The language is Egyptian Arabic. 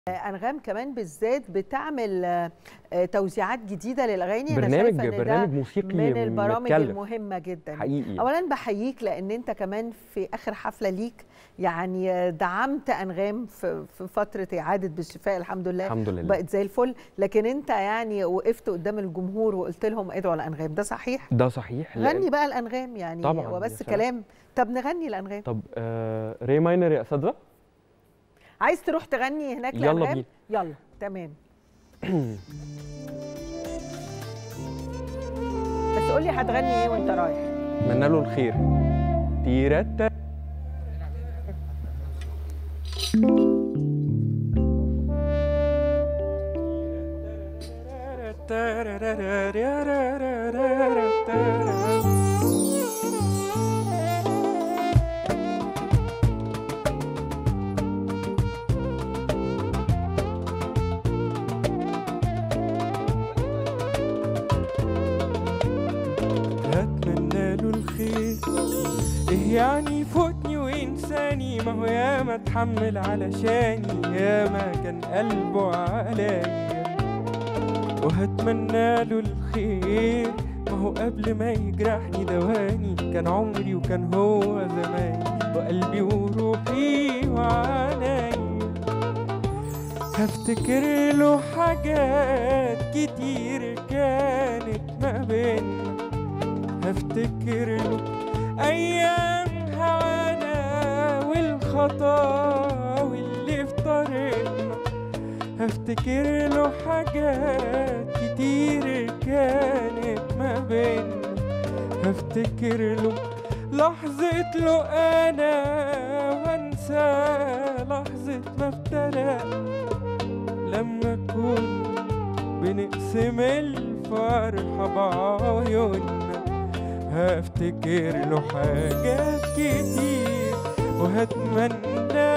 انغام كمان بالذات بتعمل آه، آه، توزيعات جديده للاغاني برنامج شايفة إن ده برنامج موسيقي من البرامج متكلف. المهمه جدا حقيقي اولا بحييك لان انت كمان في اخر حفله ليك يعني دعمت انغام في في فتره اعاده بالشفاء الحمد لله الحمد لله بقت زي الفل لكن انت يعني وقفت قدام الجمهور وقلت لهم ادعوا لانغام ده صحيح ده صحيح لأن- غني بقى الانغام يعني طبعاً، هو يا بس سلام. كلام طب نغني الانغام طب آه ري ماينر يا اساتذه عايز تروح تغني هناك يلا لانغام بينا. يلا تمام بس قول لي هتغني ايه وانت رايح اتمنى له الخير تيرتا اتمنى له الخير ايه يعني يفوتني وينساني ما هو ياما اتحمل علشاني ياما كان قلبه عليا وهتمنى له الخير ما هو قبل ما يجرحني دواني كان عمري وكان هو زماني وقلبي وروحي وعناي هفتكر له حاجات كتير كانت ما بينا هفتكر له أيام هوانا والخطاوي اللي في طريقنا هفتكر له حاجات كتير كانت ما بينا هفتكر له لحظة له أنا وأنسى لحظة ما افترقنا لما كنا بنقسم الفرحة بعيوننا هفتكر له حاجات كتير وهتمنى